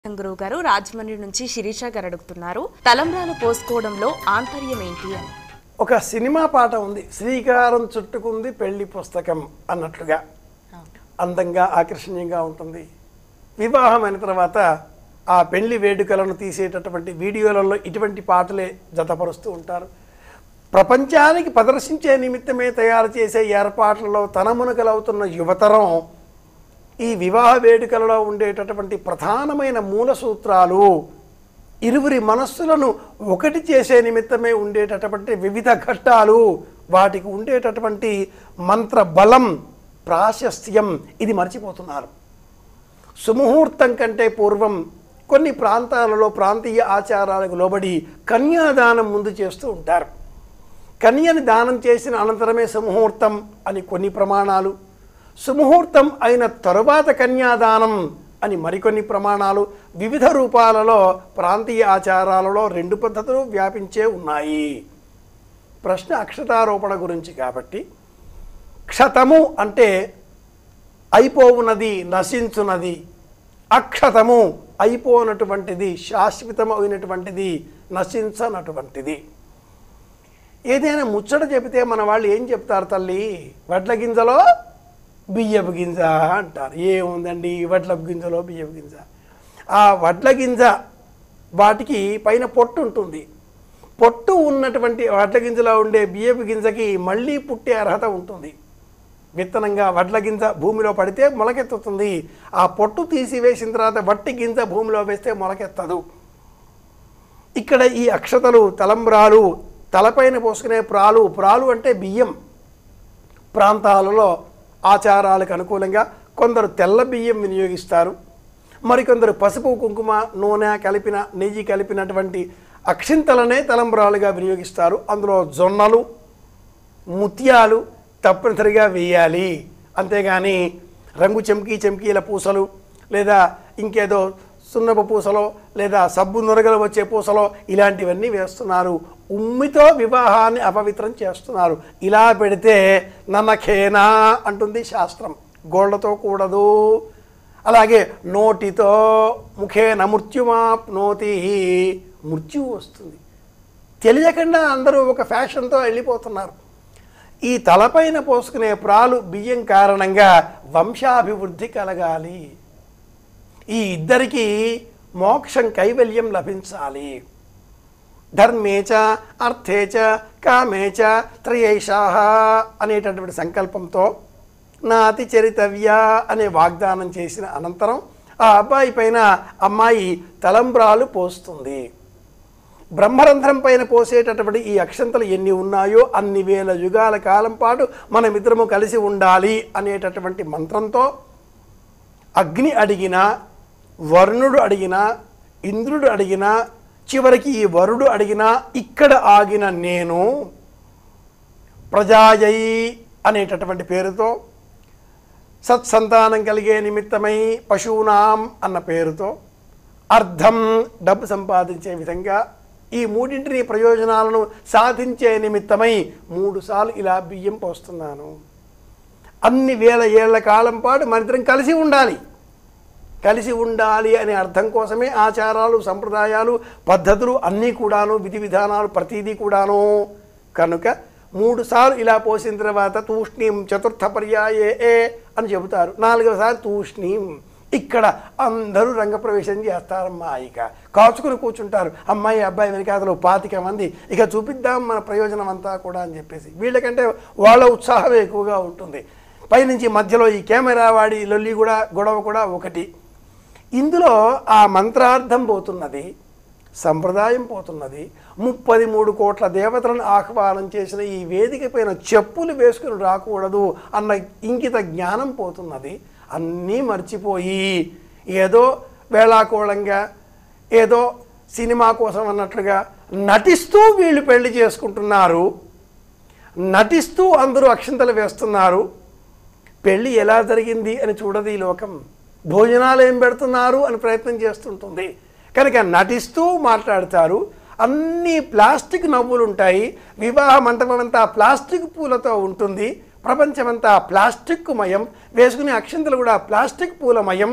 గురువు గారు రాజమండ్రి నుంచి శిరీష గారు అడుగుతున్నారు తలంబ్రాలు పోసుకోవడంలో ఆంతర్యం ఏంటి అని ఒక సినిమా పాట ఉంది శ్రీకారం చుట్టుకుంది పెళ్లి పుస్తకం అన్నట్లుగా అందంగా ఆకర్షణీయంగా ఉంటుంది వివాహం అయిన తర్వాత ఆ పెళ్లి వేడుకలను తీసేటటువంటి వీడియోలలో ఇటువంటి పాటలే జతపరుస్తూ ఉంటారు ప్రపంచానికి ప్రదర్శించే నిమిత్తమే తయారు చేసే ఏర్పాట్లలో తనమునకలవుతున్న యువతరం ఈ వివాహ వేడుకలలో ఉండేటటువంటి ప్రధానమైన మూల సూత్రాలు ఇరువురి మనస్సులను ఒకటి చేసే నిమిత్తమే ఉండేటటువంటి వివిధ ఘట్టాలు వాటికి ఉండేటటువంటి మంత్ర బలం ప్రాశస్త్యం ఇది మర్చిపోతున్నారు సుముహూర్తం కంటే పూర్వం కొన్ని ప్రాంతాలలో ప్రాంతీయ ఆచారాలకు లోబడి కన్యాదానం ముందు చేస్తూ ఉంటారు కన్యని దానం చేసిన అనంతరమే సుముహూర్తం అని కొన్ని ప్రమాణాలు సుముహూర్తం అయిన తరువాత కన్యాదానం అని మరికొన్ని ప్రమాణాలు వివిధ రూపాలలో ప్రాంతీయ ఆచారాలలో రెండు పద్ధతులు వ్యాపించే ఉన్నాయి ప్రశ్న అక్షతారోపణ గురించి కాబట్టి క్షతము అంటే అయిపోవునది నశించున్నది అక్షతము అయిపోనటువంటిది శాశ్వతమైనటువంటిది నశించనటువంటిది ఏదైనా ముచ్చట చెబితే మన వాళ్ళు ఏం చెప్తారు తల్లి వడ్ల గింజలో బియ్యపు గింజ అంటారు ఏముందండి వడ్ల గింజలో బియ్యపు గింజ ఆ వడ్ల గింజ వాటికి పైన పొట్టు ఉంటుంది పొట్టు ఉన్నటువంటి వడ్ల గింజలో ఉండే బియ్యపు గింజకి మళ్ళీ పుట్టే అర్హత ఉంటుంది విత్తనంగా వడ్ల గింజ భూమిలో పడితే మొలకెత్తుతుంది ఆ పొట్టు తీసివేసిన తర్వాత వట్టి గింజ భూమిలో వేస్తే మొలకెత్తదు ఇక్కడ ఈ అక్షతలు తలంబ్రాలు తలపైన పోసుకునే ప్రాలు ప్రాలు అంటే బియ్యం ప్రాంతాలలో ఆచారాలకు అనుకూలంగా కొందరు తెల్ల బియ్యం వినియోగిస్తారు మరికొందరు పసుపు కుంకుమ నూనె కలిపిన నెయ్యి కలిపినటువంటి అక్షింతలనే తలంబ్రాలుగా వినియోగిస్తారు అందులో జొన్నలు ముత్యాలు తప్పనిసరిగా వేయాలి అంతేగాని రంగు చెంకీ చెంకీల పూసలు లేదా ఇంకేదో సున్నపు పూసలో లేదా సబ్బు నురగలు వచ్చే పూసలో ఇలాంటివన్నీ వేస్తున్నారు ఉమ్మితో వివాహాన్ని అపవిత్రం చేస్తున్నారు ఇలా పెడితే నన్నఖేనా అంటుంది శాస్త్రం గోళ్లతో కూడదు అలాగే నోటితో ముఖేన మృత్యుమాప్నోతి మృత్యువు వస్తుంది తెలియకుండా అందరూ ఒక ఫ్యాషన్తో వెళ్ళిపోతున్నారు ఈ తలపైన పోసుకునే ప్రాలు బియ్యం కారణంగా వంశాభివృద్ధి కలగాలి ఈ ఇద్దరికి మోక్షం కైవల్యం లభించాలి ధర్మేచ అర్థేచ కామేచ త్రయేషాహ అనేటటువంటి సంకల్పంతో నాతి చరితవ్య అనే వాగ్దానం చేసిన అనంతరం ఆ అబ్బాయి పైన అమ్మాయి తలంబ్రాలు పోస్తుంది బ్రహ్మరంధ్రం పైన పోసేటటువంటి ఈ అక్షంతలు ఎన్ని ఉన్నాయో అన్ని వేల యుగాల కాలం పాటు మనమిద్దరము కలిసి ఉండాలి అనేటటువంటి మంత్రంతో అగ్ని అడిగినా వరుణుడు అడిగినా ఇంద్రుడు అడిగినా చివరికి ఈ వరుడు అడిగినా ఇక్కడ ఆగిన నేను ప్రజాయై అనేటటువంటి పేరుతో సత్సంతానం కలిగే నిమిత్తమై పశువునాం అన్న పేరుతో అర్థం డబ్బు సంపాదించే విధంగా ఈ మూడింటిని ప్రయోజనాలను సాధించే నిమిత్తమై మూడుసార్లు ఇలా బియ్యం పోస్తున్నాను అన్ని వేల ఏళ్ల కాలం పాటు మనిద్దరం కలిసి ఉండాలి కలిసి ఉండాలి అనే అర్థం కోసమే ఆచారాలు సంప్రదాయాలు పద్ధతులు అన్నీ కూడాను విధి విధానాలు ప్రతిదీ కూడాను కనుక మూడు సార్లు ఇలా పోసిన తర్వాత తూష్ణీం చతుర్థ పర్యాయే ఏ అని చెబుతారు నాలుగవసారి తూష్ణీం ఇక్కడ అందరూ రంగప్రవేశం చేస్తారమ్మా ఇక కాచుకుని కూర్చుంటారు అమ్మాయి అబ్బాయి వెనకాతలో పాతిక మంది ఇక చూపిద్దాం మన ప్రయోజనం అంతా కూడా అని చెప్పేసి వీళ్ళకంటే వాళ్ళ ఉత్సాహం ఎక్కువగా ఉంటుంది పైనుంచి మధ్యలో ఈ కెమెరా వాడి లొల్లి కూడా గొడవ కూడా ఒకటి ఇందులో ఆ మంత్రార్థం పోతున్నది సంప్రదాయం పోతున్నది ముప్పది మూడు కోట్ల దేవతలను ఆహ్వానం చేసిన ఈ వేదిక పైన చెప్పులు వేసుకుని రాకూడదు అన్న ఇంకిత జ్ఞానం పోతున్నది అన్నీ మర్చిపోయి ఏదో వేళాకోళంగా ఏదో సినిమా కోసం అన్నట్లుగా నటిస్తూ వీళ్ళు పెళ్లి చేసుకుంటున్నారు నటిస్తూ అందరూ అక్షింతలు వేస్తున్నారు పెళ్ళి ఎలా జరిగింది అని చూడదు ఈ లోకం భోజనాలు ఏం పెడుతున్నారు అని ప్రయత్నం చేస్తుంటుంది కనుక నటిస్తూ మాట్లాడతారు అన్ని ప్లాస్టిక్ నవ్వులు ఉంటాయి వివాహ మంటపం అంతా ప్లాస్టిక్ పూలతో ఉంటుంది ప్రపంచమంతా ప్లాస్టిక్ మయం వేసుకునే అక్షంతలు కూడా ప్లాస్టిక్ పూలమయం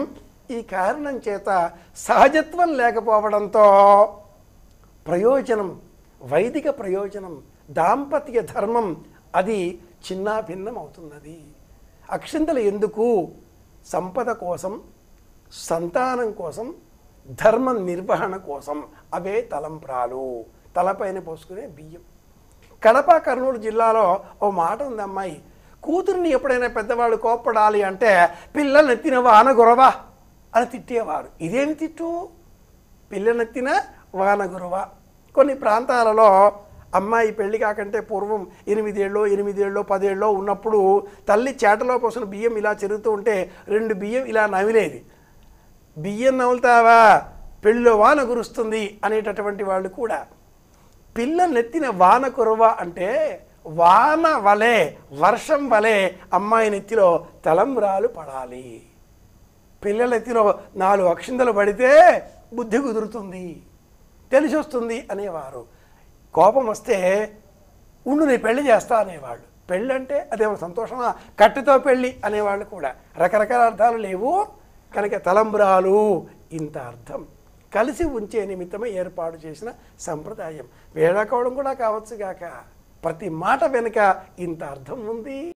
ఈ కారణం చేత సహజత్వం లేకపోవడంతో ప్రయోజనం వైదిక ప్రయోజనం దాంపత్య ధర్మం అది చిన్నాభిన్నం అవుతున్నది అక్షింతలు ఎందుకు సంపద కోసం సంతానం కోసం ధర్మ నిర్వహణ కోసం అవే తలంప్రాలు తలపైన పోసుకునే బియ్యం కడప కర్నూలు జిల్లాలో ఓ మాట ఉంది అమ్మాయి కూతుర్ని ఎప్పుడైనా పెద్దవాళ్ళు కోప్పడాలి అంటే పిల్లల్ని ఎత్తిన వాన గురవా అని తిట్టేవారు ఇదేమి తిట్టు పిల్లనెత్తిన వాన గురవ కొన్ని ప్రాంతాలలో అమ్మాయి పెళ్లి కాకంటే పూర్వం ఎనిమిదేళ్ళో ఎనిమిదేళ్ళో పదేళ్ళో ఉన్నప్పుడు తల్లి చేటలో పోసిన బియ్యం ఇలా చెరుగుతూ ఉంటే రెండు బియ్యం ఇలా నవిలేది బియ్యం నవ్వులుతావా పెళ్ళిలో వాన కురుస్తుంది అనేటటువంటి వాళ్ళు కూడా పిల్ల నెత్తిన వాన కురవ అంటే వాన వలె వర్షం వలె అమ్మాయి నెత్తిలో తలంబ్రాలు పడాలి పిల్లల ఎత్తిలో నాలుగు అక్షింతలు పడితే బుద్ధి కుదురుతుంది తెలిసి వస్తుంది అనేవారు కోపం వస్తే ఉండు నేను పెళ్లి చేస్తా అనేవాళ్ళు పెళ్ళి అంటే అదేమో సంతోషమా కట్టెతో పెళ్ళి అనేవాళ్ళు కూడా రకరకాల అర్థాలు లేవు కనుక తలంబ్రాలు ఇంత అర్థం కలిసి ఉంచే నిమిత్తమే ఏర్పాటు చేసిన సంప్రదాయం వేళాకోవడం కూడా కావచ్చు గాక ప్రతి మాట వెనుక ఇంత అర్థం ఉంది